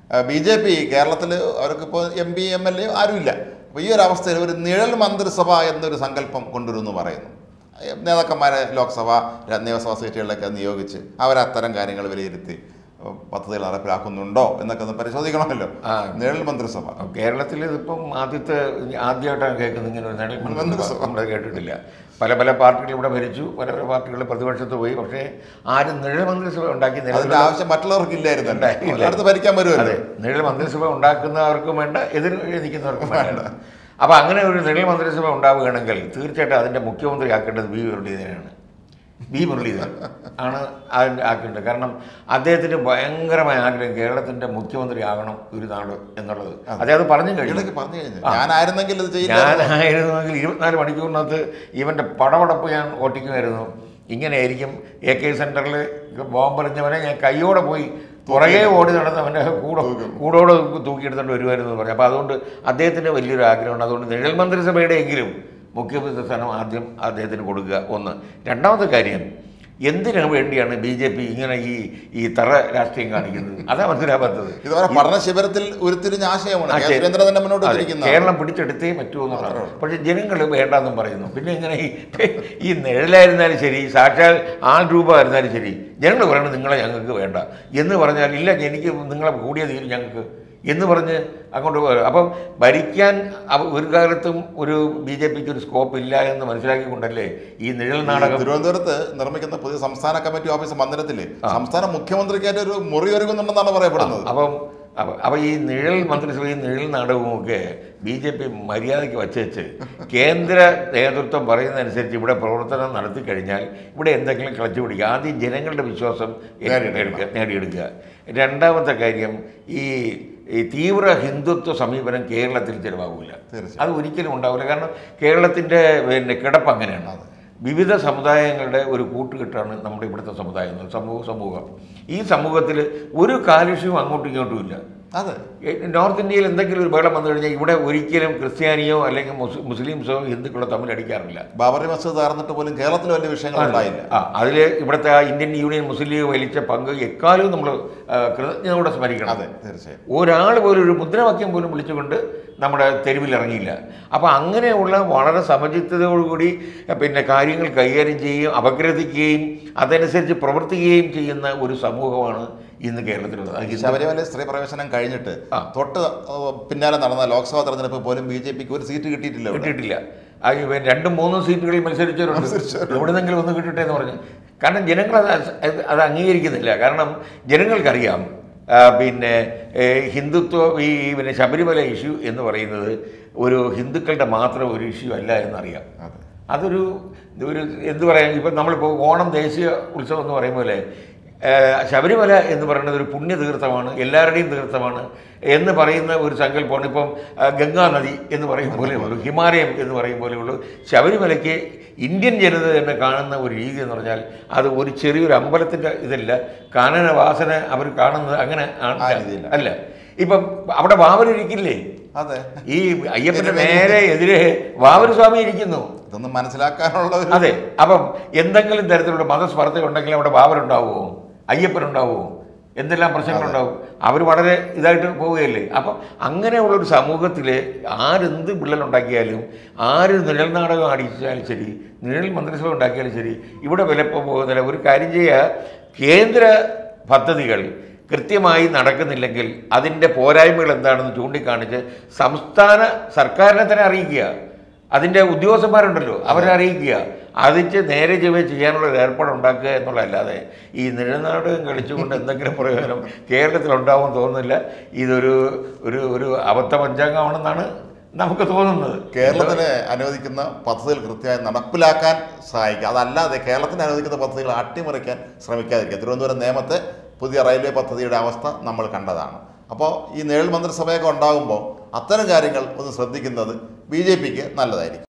B J P കേരളത്തിൽ അവർക്കിപ്പോൾ M P M L A ആരുമില്ല അപ്പോൾ ഈ ഒരു അവസ്ഥയിൽ ഒരു നിഴൽ മന്ത്രിസഭ എന്നൊരു സങ്കല്പം കൊണ്ടുവരുമെന്ന് പറയുന്നു ഏ, നേതാക്കന്മാരെ ലോക്സഭ ര- നിയമസഭാ സീറ്റുകളിലൊക്കെ നിയോഗിച്ച് അവരത്തരം കാര്യങ്ങൾ വിലയിരുത്തി ഏ, പദ്ധതികൾ നടപ്പിലാക്കുന്നുണ്ടോ എന്നൊക്കെ ഒന്ന് പരിശോധിക്കണമല്ലോ ആ. നിഴൽ മന്ത്രിസഭ കേരളത്തിൽ ഇതിപ്പം ആദ്യത്തെ ആദ്യമായിട്ടാണ് കേൾക്കുന്നത് ഇങ്ങനെ ഒരു നിഴൽ മന്ത്രിസഭ മന്ത്രിസഭ. നമ്മൾ കേട്ടിട്ടില്ല പല പല പാർട്ടികൾ ഇവിടെ ഭരിച്ചു പല പല പാർട്ടികൾ പ്രതിപക്ഷത്ത് പോയി പക്ഷേ ആരും നിഴൽ മന്ത്രിസഭ ഉണ്ടാക്കി അതിന്റെ നിലവിൽ ആവശ്യം മറ്റുള്ളവർക്ക് ഇല്ലായിരുന്നു ഉണ്ടായില്ല. അടുത്ത് ഭരിക്കാൻ അതെ വരുമല്ലോ നിഴൽ മന്ത്രിസഭ ഉണ്ടാക്കുന്നവർക്കും വേണ്ട എതിർ നിൽക്കുന്നവർക്കും വേണ്ട അപ്പോൾ അങ്ങനെ ഒരു നിഴൽ മന്ത്രിസഭ ഉണ്ടാവുകയാണെങ്കിൽ തീർച്ചയായിട്ടും അതിൻ്റെ മുഖ്യമന്ത്രി ആക്കേണ്ടത് വി മുരളീധരനാണ് വി മുരളീധരൻ ആണ് അതിൻ്റെ ആക്കേണ്ടത് കാരണം അദ്ദേഹത്തിന് ഭയങ്കരമായ ആഗ്രഹം കേരളത്തിൻ്റെ മുഖ്യമന്ത്രി ആകണം ഒരു നാട് എന്നുള്ളത് അദ്ദേഹം പറഞ്ഞു കഴിഞ്ഞു ഇടയ്ക്ക് പറഞ്ഞു കഴിഞ്ഞു ഞാനായിരുന്നെങ്കിൽ ഇത് ചെയ്യില്ല ഞാനായിരുന്നെങ്കിൽ ഇരുപത്തിനാല് മണിക്കൂറിനകത്ത് ഇവൻ്റെ പടപടപ്പ് ഞാൻ ഓട്ടിക്കുമായിരുന്നു ഇങ്ങനെയായിരിക്കും എ കെ സെൻറ്ററിൽ ബോംബെറിഞ്ഞവനെ ഞാൻ കൈയോടെ പോയി പുറകെ ഓടി നടന്ന് അവൻ്റെ കൂടെ കൂടോടെ തൂക്കിയെടുത്തോണ്ട് വരുമായിരുന്നു എന്ന് പറഞ്ഞു അപ്പോൾ അതുകൊണ്ട് അദ്ദേഹത്തിന് വലിയൊരു ആഗ്രഹമുണ്ട് അതുകൊണ്ട് നിഴൽ മന്ത്രിസഭയുടെ എങ്കിലും മുഖ്യമന്ത്രി സ്ഥാനം ആദ്യം അദ്ദേഹത്തിന് കൊടുക്കുക ഒന്ന് രണ്ടാമത്തെ കാര്യം എന്തിനു വേണ്ടിയാണ് ബി ജെ പി ഇങ്ങനെ ഈ ഈ തറ രാഷ്ട്രീയം കാണിക്കുന്നത് അതാ മനസ്സിലാവാത്തത് ഇതുവരെ പഠന ശിബിരത്തിൽ ഉരുത്തിരിഞ്ഞ ആശയമാണ് ആ, കെ. ശരി. സുരേന്ദ്രൻ തന്നെ മുന്നോട്ട് അതെ, വെച്ചിരിക്കുന്നത് കേരളം പിടിച്ചെടുത്തേ പറ്റൂ എന്നുള്ളതാണ് പക്ഷെ ജനങ്ങൾ വേണ്ടെന്നും പറയുന്നു പിന്നെ ഇങ്ങനെ ഈ ഈ നിഴലായിരുന്നാലും ശരി സാക്ഷാൽ ആൾ രൂപമായിരുന്നാലും ശരി ജനങ്ങൾ പറയണത് നിങ്ങളെ ഞങ്ങൾക്ക് വേണ്ട എന്ന് പറഞ്ഞാൽ ഇല്ല എനിക്ക് നിങ്ങളെ കൂടിയ തീരും ഞങ്ങൾക്ക് എന്ന് പറഞ്ഞ് അങ്ങോട്ട് പോകാം അപ്പം ഭരിക്കാൻ അവ- ഒരു കാലത്തും ഒരു ബി ജെ പിക്ക് ഒരു സ്കോപ്പ് ഇല്ല എന്ന് മനസ്സിലാക്കിക്കൊണ്ടല്ലേ ഈ നിഴൽ നാടകം തിരുവനന്തപുരത്ത് നിർമ്മിക്കുന്ന പുതിയ സംസ്ഥാന കമ്മിറ്റി ഓഫീസ് മന്ദിരത്തിൽ സംസ്ഥാന മുഖ്യമന്ത്രിക്കായിട്ട് ഒരു മുറി ഒരുങ്ങുന്നുണ്ടെന്നാണ് പറയപ്പെടുന്നത് അപ്പം അപ്പം അപ്പം ഈ നിഴൽ മന്ത്രിസഭയും നിഴൽ നാടകവും ഒക്കെ ബി ജെ പി മര്യാദയ്ക്ക് വച്ചേച്ച് കേന്ദ്ര നേതൃത്വം പറയുന്നതനുസരിച്ച് ഇവിടെ പ്രവർത്തനം നടത്തി കഴിഞ്ഞാൽ ഇവിടെ എന്തെങ്കിലും കളച്ചു പിടിക്കുക ആദ്യം ജനങ്ങളുടെ വിശ്വാസം നേടിയെടുക്കുക നേടിയെടുക്കുക രണ്ടാമത്തെ കാര്യം ഈ ഈ തീവ്ര ഹിന്ദുത്വ സമീപനം കേരളത്തിൽ ചിലവാകില്ല തീർച്ചയായും. അത് ഒരിക്കലും ഉണ്ടാവില്ല കാരണം കേരളത്തിൻ്റെ പിന്നെ കിടപ്പ് അങ്ങനെയാണ് വിവിധ സമുദായങ്ങളുടെ ഒരു കൂട്ടുകെട്ടാണ് നമ്മുടെ ഇവിടുത്തെ സമുദായങ്ങൾ സമൂഹ സമൂഹം ഈ സമൂഹത്തിൽ ഒരു കാലുഷ്യവും അങ്ങോട്ടും ഇങ്ങോട്ടും ഇല്ല അതെ ഏ, നോർത്ത് ഇന്ത്യയിൽ എന്തെങ്കിലും ഒരു ബഹളം വന്നു കഴിഞ്ഞാൽ ഇവിടെ ഒരിക്കലും ക്രിസ്ത്യാനിയോ അല്ലെങ്കിൽ മുസ് മുസ്ലിംസോ ഹിന്ദുക്കളോ തമ്മിൽ അടിക്കാറില്ല ബാബറി മസ്ജിദ് തകർന്നിട്ട് പോലും കേരളത്തിൽ വലിയ വിഷയങ്ങൾ ഉണ്ടായില്ല ആ അതിൽ ഇവിടുത്തെ ആ ഇന്ത്യൻ യൂണിയൻ മുസ്ലിം ലീഗ് വലിച്ച പങ്ക് എക്കാലവും നമ്മൾ കൃതജ്ഞതയോടെ സ്മരിക്കണം അതെ തീർച്ചയായും ഒരാൾ പോലും ഒരു മുദ്രാവാക്യം പോലും വിളിച്ചുകൊണ്ട് നമ്മുടെ തെരുവിൽ ഇറങ്ങിയില്ല അപ്പോൾ അങ്ങനെയുള്ള വളരെ സമചിത്തതയോടുകൂടി പിന്നെ കാര്യങ്ങൾ കൈകാര്യം ചെയ്യുകയും അപഗ്രഥിക്കുകയും അതനുസരിച്ച് പ്രവർത്തിക്കുകയും ചെയ്യുന്ന ഒരു സമൂഹമാണ് ഇന്ന് കേരളത്തിലുള്ളത് അത് ഹിന്ദു- ശബരിമല സ്ത്രീ പ്രവേശനം കഴിഞ്ഞിട്ട് ആ. തൊട്ട് ഏഹ്, പിന്നാലെ നടന്ന ലോക്സഭാ തെരഞ്ഞെടുപ്പ് പോലും ബി ജെ പിക്ക് ഒരു സീറ്റ് കിട്ടിയിട്ടില്ല ഇവിടെ. കിട്ടിയിട്ടില്ല ആ ഈ രണ്ടും മൂന്നും സീറ്റുകളിൽ മത്സരിച്ചവരുണ്ട് എവിടെന്നെങ്കിലും ഒന്ന് കിട്ടട്ടെ എന്ന് പറഞ്ഞു കാരണം ജനങ്ങൾ അത് അത് അത് അംഗീകരിക്കുന്നില്ല കാരണം ജനങ്ങൾക്കറിയാം ആ, പിന്നെ ഏ, ഹിന്ദുത്വ ഈ പിന്നെ ശബരിമല ഇഷ്യൂ എന്ന് പറയുന്നത് ഒരു ഹിന്ദുക്കളുടെ മാത്രം ഒരു ഇഷ്യൂ അല്ല എന്നറിയാം അതെ അതൊരു ഒരു എന്ത് പറയാൻ ഇപ്പം നമ്മളിപ്പോൾ ഓണം ദേശീയ ഉത്സവം എന്ന് പറയും പോലെ ഏ, ശബരിമല എന്ന് പറയുന്നത് ഒരു പുണ്യ തീർത്ഥമാണ് എല്ലാവരുടെയും തീർത്ഥമാണ് എന്ന് പറയുന്ന ഒരു സങ്കല്പമാണ് ഇപ്പം ആ, ഗംഗാ നദി എന്ന് പറയും പോലെ ഉള്ളൂ ഹിമാലയം എന്ന് പറയും പോലെ ഉള്ളൂ ശബരിമലയ്ക്ക് ഇന്ത്യൻ ജനത തന്നെ കാണുന്ന ഒരു രീതി എന്ന് പറഞ്ഞാൽ അത് ഒരു ചെറിയൊരു അമ്പലത്തിൻ്റെ ഇതല്ല കാനന വാസന അവർ കാണുന്നത് അങ്ങനെ ആണ് ആ രീതിയില്ല. അല്ല ഇപ്പം അവിടെ വാവര് ഇരിക്കില്ലേ അതെ ഈ അയ്യപ്പൻ്റെ നേരെ എതിരെ വാവര് സ്വാമി ഇരിക്കുന്നു ഇതൊന്നും മനസ്സിലാക്കാനുള്ള ഒരു അതെ അപ്പം എന്തെങ്കിലും തരത്തിലുള്ള മതസ്പർദ്ധ ഉണ്ടെങ്കിൽ അവിടെ ബാബറുണ്ടാവുമോ അയ്യപ്പനുണ്ടാവുമോ എന്തെല്ലാം പ്രശ്നങ്ങളുണ്ടാവും അവർ വളരെ ഇതായിട്ട് പോവുകയല്ലേ അപ്പം അങ്ങനെയുള്ളൊരു സമൂഹത്തിൽ ആരെന്ത് വിള്ളലുണ്ടാക്കിയാലും ആര് നിഴൽ നാടകം അടിച്ചാലും ശരി നിഴൽ മന്ത്രിസഭ ഉണ്ടാക്കിയാലും ശരി ഇവിടെ വിലപ്പം പോകുന്നില്ല ഒരു കാര്യം ചെയ്യുക കേന്ദ്ര പദ്ധതികൾ കൃത്യമായി നടക്കുന്നില്ലെങ്കിൽ അതിൻ്റെ പോരായ്മകൾ എന്താണെന്ന് ചൂണ്ടിക്കാണിച്ച് സംസ്ഥാന സർക്കാരിനെ തന്നെ അറിയിക്കുക അതിൻ്റെ ഉദ്യോഗസ്ഥന്മാരുണ്ടല്ലോ അവരെ അറിയിക്കുക അതിച്ച് നേരെ ചൊവ്വേ ചെയ്യാനുള്ള ഒരു ഏർപ്പാട് ഉണ്ടാക്കുക എന്നുള്ളതല്ലാതെ ഈ നിഴനാടകം കളിച്ചുകൊണ്ട് എന്തെങ്കിലും പ്രയോജനം കേരളത്തിലുണ്ടാവുമെന്ന് തോന്നുന്നില്ല ഇതൊരു ഒരു ഒരു അബദ്ധ പഞ്ചാംഗമാണെന്നാണ് നമുക്ക് തോന്നുന്നത് കേരളത്തിന് അനുവദിക്കുന്ന പദ്ധതികൾ കൃത്യമായി നടപ്പിലാക്കാൻ സഹായിക്കുക അതല്ലാതെ കേരളത്തിന് അനുവദിക്കുന്ന പദ്ധതികൾ അട്ടിമറിക്കാൻ ശ്രമിക്കാതിരിക്കുക തിരുവനന്തപുരം നേമത്തെ പുതിയ റെയിൽവേ പദ്ധതിയുടെ അവസ്ഥ നമ്മൾ കണ്ടതാണ് അപ്പോൾ ഈ നിഴൽ മന്ത്രിസഭയൊക്കെ ഉണ്ടാകുമ്പോൾ അത്തരം കാര്യങ്ങൾ ഒന്ന് ശ്രദ്ധിക്കുന്നത് ബി ജെ പിക്ക് നല്ലതായിരിക്കും